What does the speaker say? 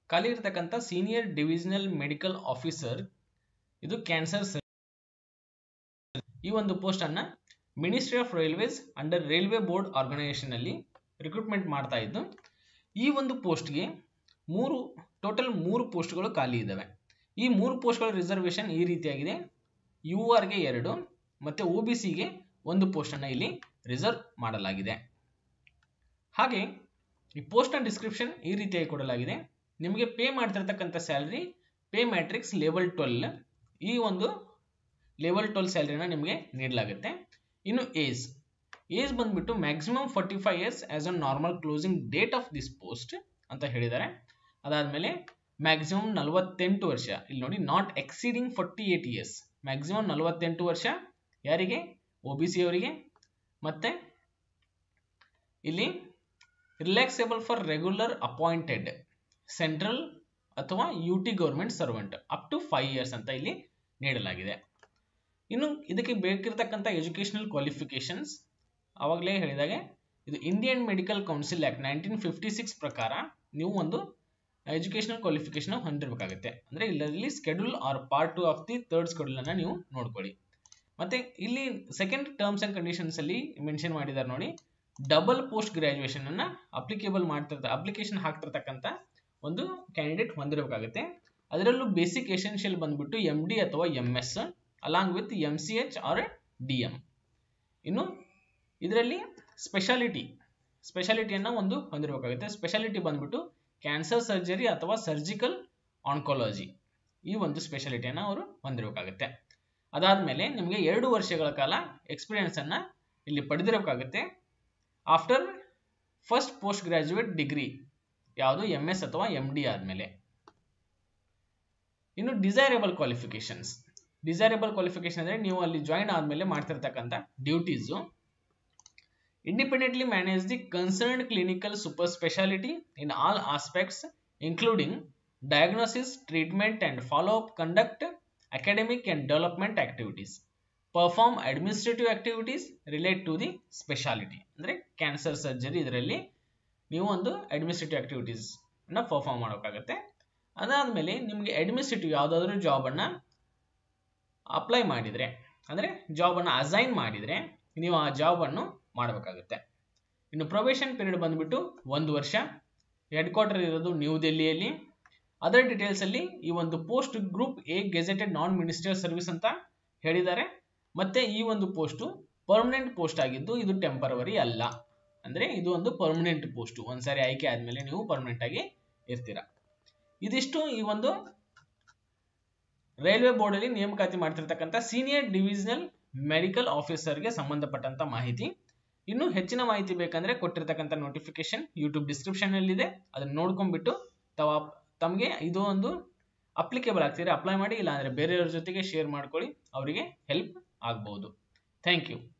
ಖಾಲಿ ಇರತಕ್ಕಂಥ senior divisional medical officer ಇದು ಕ್ಯಾನ್ಸರ್ ಈ ಒಂದು ಪೋಸ್ಟ್ ಅನ್ನ ministry of railways under railway board organisation ಅಲ್ಲಿ ರಿಕ್ರೂಟ್ಮೆಂಟ್ ಮಾಡ್ತಾ ಇದ್ದು ಈ ಒಂದು ಪೋಸ್ಟ್ಗೆ ಮೂರು ಟೋಟಲ್ ಮೂರು ಪೋಸ್ಟ್ಗಳು ಖಾಲಿ ಇದ್ದಾವೆ ಈ ಮೂರು ಪೋಸ್ಟ್ಗಳ ರಿಸರ್ವೇಶನ್ ಈ ರೀತಿಯಾಗಿದೆ ಯು ಆರ್ಗೆ ಎರಡು ಮತ್ತೆ ಒ ಬಿ ಸಿಗೆ ಒಂದು ಪೋಸ್ಟನ್ನು ಇಲ್ಲಿ ರಿಸರ್ವ್ ಮಾಡಲಾಗಿದೆ ಹಾಗೆ ಈ ಪೋಸ್ಟ್ನ ಡಿಸ್ಕ್ರಿಪ್ಷನ್ ಈ ರೀತಿಯಾಗಿ ಕೊಡಲಾಗಿದೆ ನಿಮಗೆ ಪೇ ಮಾಡ್ತಿರ್ತಕ್ಕಂಥ salary pay matrix level twelve ಈ ಒಂದು ಲೆವೆಲ್ ಟ್ವೆಲ್ ಸ್ಯಾಲ್ರಿನ ನಿಮಗೆ ನೀಡಲಾಗುತ್ತೆ ಇನ್ನು ಏಜ್ ಏಜ್ ಬಂದ್ಬಿಟ್ಟು maximum forty five years as a normal closing date of this post ಅಂತ ಹೇಳಿದ್ದಾರೆ ಅದಾದಮೇಲೆ ಮ್ಯಾಕ್ಸಿಮಮ್ ನಲವತ್ತೆಂಟು ವರ್ಷ ಇಲ್ಲಿ ನೋಡಿ not exceeding forty eight years ಮ್ಯಾಕ್ಸಿಮಮ್ ನಲವತ್ತೆಂಟು ವರ್ಷ ಯಾರಿಗೆ ಒ ಬಿ ಸಿ ಅವರಿಗೆ ಮತ್ತೆ ಇಲ್ಲಿ relaxable for regular appointed central ಅಥವಾ U T government servant up to five years ಅಂತ ಇಲ್ಲಿ ನೀಡಲಾಗಿದೆ ಇನ್ನು ಇದಕ್ಕೆ ಬೇಕಿರತಕ್ಕಂಥ ಎಜುಕೇಶನಲ್ ಕ್ವಾಲಿಫಿಕೇಶನ್ಸ್ ಆವಾಗಲೇ ಹೇಳಿದಾಗೆ ಇದು Indian medical council act nineteen fifty six ಪ್ರಕಾರ ನೀವು ಒಂದು ಎಜುಕೇಶನಲ್ ಕ್ವಾಲಿಫಿಕೇಶನ್ ಹೊಂದಿರಬೇಕಾಗುತ್ತೆ ಅಂದರೆ ಇದರಲ್ಲಿ schedule or part two of the third schedule ಅನ್ನ ನೀವು ನೋಡ್ಕೊಳ್ಳಿ ಮತ್ತೆ ಇಲ್ಲಿ ಸೆಕೆಂಡ್ ಟರ್ಮ್ಸ್ ಅಂಡ್ ಕಂಡೀಷನ್ಸ್ ಅಲ್ಲಿ ಮೆನ್ಷನ್ ಮಾಡಿದ್ದಾರೆ ನೋಡಿ ಡಬಲ್ ಪೋಸ್ಟ್ ಗ್ರಾಜುಯೇಷನ್ ಅನ್ನ ಅಪ್ಲಿಕೇಬಲ್ ಮಾಡ್ತಿರ್ತ ಅಪ್ಲಿಕೇಶನ್ ಹಾಕ್ತಿರ್ತಕ್ಕಂಥ ಒಂದು ಕ್ಯಾಂಡಿಡೇಟ್ ಹೊಂದಿರಬೇಕಾಗುತ್ತೆ ಅದರಲ್ಲೂ ಬೇಸಿಕ್ ಎಸೆನ್ಷಿಯಲ್ ಬಂದ್ಬಿಟ್ಟು ಎಂ ಡಿ ಅಥವಾ M S along with M C H or D M ಇನ್ನು ಇದರಲ್ಲಿ ಸ್ಪೆಷಾಲಿಟಿ ಸ್ಪೆಷಾಲಿಟಿಯನ್ನು ಒಂದು ಹೊಂದಿರಬೇಕಾಗುತ್ತೆ ಸ್ಪೆಷಾಲಿಟಿ ಬಂದ್ಬಿಟ್ಟು ಕ್ಯಾನ್ಸರ್ ಸರ್ಜರಿ ಅಥವಾ ಸರ್ಜಿಕಲ್ ಆನ್ಕಾಲಜಿ ಈ ಒಂದು ಸ್ಪೆಷಾಲಿಟಿಯನ್ನು ಅವರು ಹೊಂದಿರಬೇಕಾಗುತ್ತೆ ಅದಾದಮೇಲೆ ನಿಮಗೆ ಎರಡು ವರ್ಷಗಳ ಕಾಲ ಎಕ್ಸ್ಪೀರಿಯನ್ಸ್ ಅನ್ನ ಇಲ್ಲಿ ಪಡೆದಿರಬೇಕಾಗುತ್ತೆ after first post graduate degree ಯಾವುದು ಎಂ ಎಸ್ ಅಥವಾ ಎಂ ಡಿ ಆದಮೇಲೆ ಇನ್ನು ಡಿಸೈರೇಬಲ್ ಕ್ವಾಲಿಫಿಕೇಶನ್ಸ್ ಡಿಸೈರೇಬಲ್ ಕ್ವಾಲಿಫಿಕೇಶನ್ ಅಂದರೆ ನೀವು ಅಲ್ಲಿ ಜಾಯಿನ್ ಆದಮೇಲೆ ಮಾಡ್ತಿರ್ತಕ್ಕಂಥ duties independently manage the concerned clinical super specialty in all aspects including diagnosis treatment and follow-up conduct academic and development activities perform administrative activities relate to the specialty ಅಂದರೆ cancer surgery ಇದರಲ್ಲಿ ನೀವು ಒಂದು administrative activities ಅನ್ನ perform ಮಾಡೋಕ್ಕಾಗತ್ತೆ ಅದಾದಮೇಲೆ ನಿಮಗೆ administrative ಯಾವುದಾದ್ರೂ ಜಾಬನ್ನು apply ಮಾಡಿದರೆ ಅಂದರೆ ಜಾಬನ್ನು ಅಸೈನ್ ಮಾಡಿದರೆ ನೀವು ಆ ಜಾಬನ್ನು ಮಾಡಬೇಕಾಗುತ್ತೆ ಇನ್ನು ಪ್ರೊಬೇಷನ್ ಪೀರಿಯಡ್ ಬಂದ್ಬಿಟ್ಟು ಒಂದು ವರ್ಷ ಹೆಡ್ ಕ್ವಾರ್ಟರ್ ಇರೋದು ನ್ಯೂ ದೆಹಲಿಯಲ್ಲಿ ಅದರ್ ಡೀಟೇಲ್ಸ್ ಅಲ್ಲಿ ಈ ಒಂದು post group A gazetted non minister service ಅಂತ ಹೇಳಿದ್ದಾರೆ ಮತ್ತೆ ಈ ಒಂದು ಪೋಸ್ಟು ಪರ್ಮನೆಂಟ್ ಪೋಸ್ಟ್ ಆಗಿದ್ದು ಇದು ಟೆಂಪರವರಿ ಅಲ್ಲ ಅಂದ್ರೆ ಇದು ಒಂದು ಪರ್ಮನೆಂಟ್ ಪೋಸ್ಟ್ ಒಂದ್ಸಾರಿ ಆಯ್ಕೆ ಆದ್ಮೇಲೆ ನೀವು ಪರ್ಮನೆಂಟ್ ಆಗಿ ಇರ್ತೀರಾ ಇದಿಷ್ಟು ಈ ಒಂದು ರೈಲ್ವೆ ಬೋರ್ಡ್ ಅಲ್ಲಿ ನೇಮಕಾತಿ ಮಾಡ್ತಿರ್ತಕ್ಕಂಥ ಸೀನಿಯರ್ ಡಿವಿಷನಲ್ ಮೆಡಿಕಲ್ ಆಫೀಸರ್ಗೆ ಸಂಬಂಧಪಟ್ಟಂತ ಮಾಹಿತಿ ಇನ್ನು ಹೆಚ್ಚಿನ ಮಾಹಿತಿ ಬೇಕಂದ್ರೆ ಕೊಟ್ಟಿರ್ತಕ್ಕಂಥ ನೋಟಿಫಿಕೇಶನ್ ಯೂಟ್ಯೂಬ್ ಡಿಸ್ಕ್ರಿಪ್ಷನ್ ಅಲ್ಲಿ ಇದೆ ಅದನ್ನ ನೋಡ್ಕೊಂಡ್ಬಿಟ್ಟು ತಾವ ತಮಗೆ ಇದು ಒಂದು ಅಪ್ಲಿಕೇಬಲ್ ಆಗ್ತೀರಾ ಅಪ್ಲೈ ಮಾಡಿ ಇಲ್ಲ ಅಂದ್ರೆ ಬೇರೆಯವ್ರ ಜೊತೆಗೆ ಶೇರ್ ಮಾಡ್ಕೊಳ್ಳಿ ಅವರಿಗೆ ಹೆಲ್ಪ್ ಆಗ್ಬಹುದು ಥ್ಯಾಂಕ್ ಯು